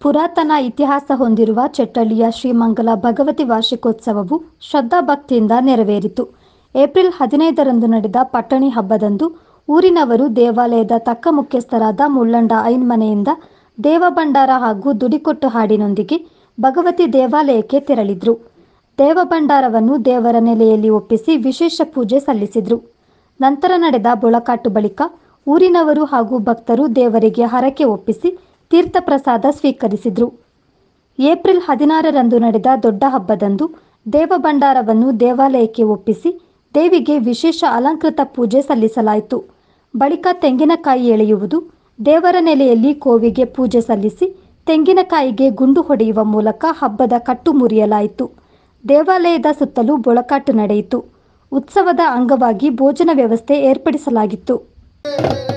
ಪುರಾತನ ಇತಿಹಾಸ ಹೊಂದಿರುವ ಚೆಟ್ಟಳ್ಳಿಯ ಶ್ರೀಮಂಗಲ ಭಗವತಿ ವಾರ್ಷಿಕೋತ್ಸವವು ಶ್ರದ್ಧಾಭಕ್ತಿಯಿಂದ ನೆರವೇರಿತು ಏಪ್ರಿಲ್ ಹದಿನೈದರಂದು ನಡೆದ ಪಟ್ಟಣಿ ಹಬ್ಬದಂದು ಊರಿನವರು ದೇವಾಲಯದ ತಕ್ಕ ಮುಖ್ಯಸ್ಥರಾದ ಮುಳ್ಳಂಡ ಐನ್ ಮನೆಯಿಂದ ದೇವಭಂಡಾರ ಹಾಗೂ ದುಡಿಕೊಟ್ಟು ಹಾಡಿನೊಂದಿಗೆ ಭಗವತಿ ದೇವಾಲಯಕ್ಕೆ ತೆರಳಿದ್ರು ದೇವಭಂಡಾರವನ್ನು ದೇವರ ನೆಲೆಯಲ್ಲಿ ಒಪ್ಪಿಸಿ ವಿಶೇಷ ಪೂಜೆ ಸಲ್ಲಿಸಿದ್ರು ನಂತರ ನಡೆದ ಬೊಳಕಾಟು ಬಳಿಕ ಊರಿನವರು ಹಾಗೂ ಭಕ್ತರು ದೇವರಿಗೆ ಹರಕೆ ಒಪ್ಪಿಸಿ ತೀರ್ಥ ಪ್ರಸಾದ ಸ್ವೀಕರಿಸಿದ್ರು ಏಪ್ರಿಲ್ ಹದಿನಾರರಂದು ನಡೆದ ದೊಡ್ಡ ಹಬ್ಬದಂದು ದೇವಭಂಡಾರವನ್ನು ದೇವಾಲಯಕ್ಕೆ ಒಪ್ಪಿಸಿ ದೇವಿಗೆ ವಿಶೇಷ ಅಲಂಕೃತ ಪೂಜೆ ಸಲ್ಲಿಸಲಾಯಿತು ಬಳಿಕ ತೆಂಗಿನಕಾಯಿ ಎಳೆಯುವುದು ದೇವರ ನೆಲೆಯಲ್ಲಿ ಕೋವಿಗೆ ಪೂಜೆ ಸಲ್ಲಿಸಿ ತೆಂಗಿನಕಾಯಿಗೆ ಗುಂಡು ಹೊಡೆಯುವ ಮೂಲಕ ಹಬ್ಬದ ಕಟ್ಟು ಮುರಿಯಲಾಯಿತು ದೇವಾಲಯದ ಸುತ್ತಲೂ ಬೊಳಕಾಟು ನಡೆಯಿತು ಉತ್ಸವದ ಅಂಗವಾಗಿ ಭೋಜನ ವ್ಯವಸ್ಥೆ ಏರ್ಪಡಿಸಲಾಗಿತ್ತು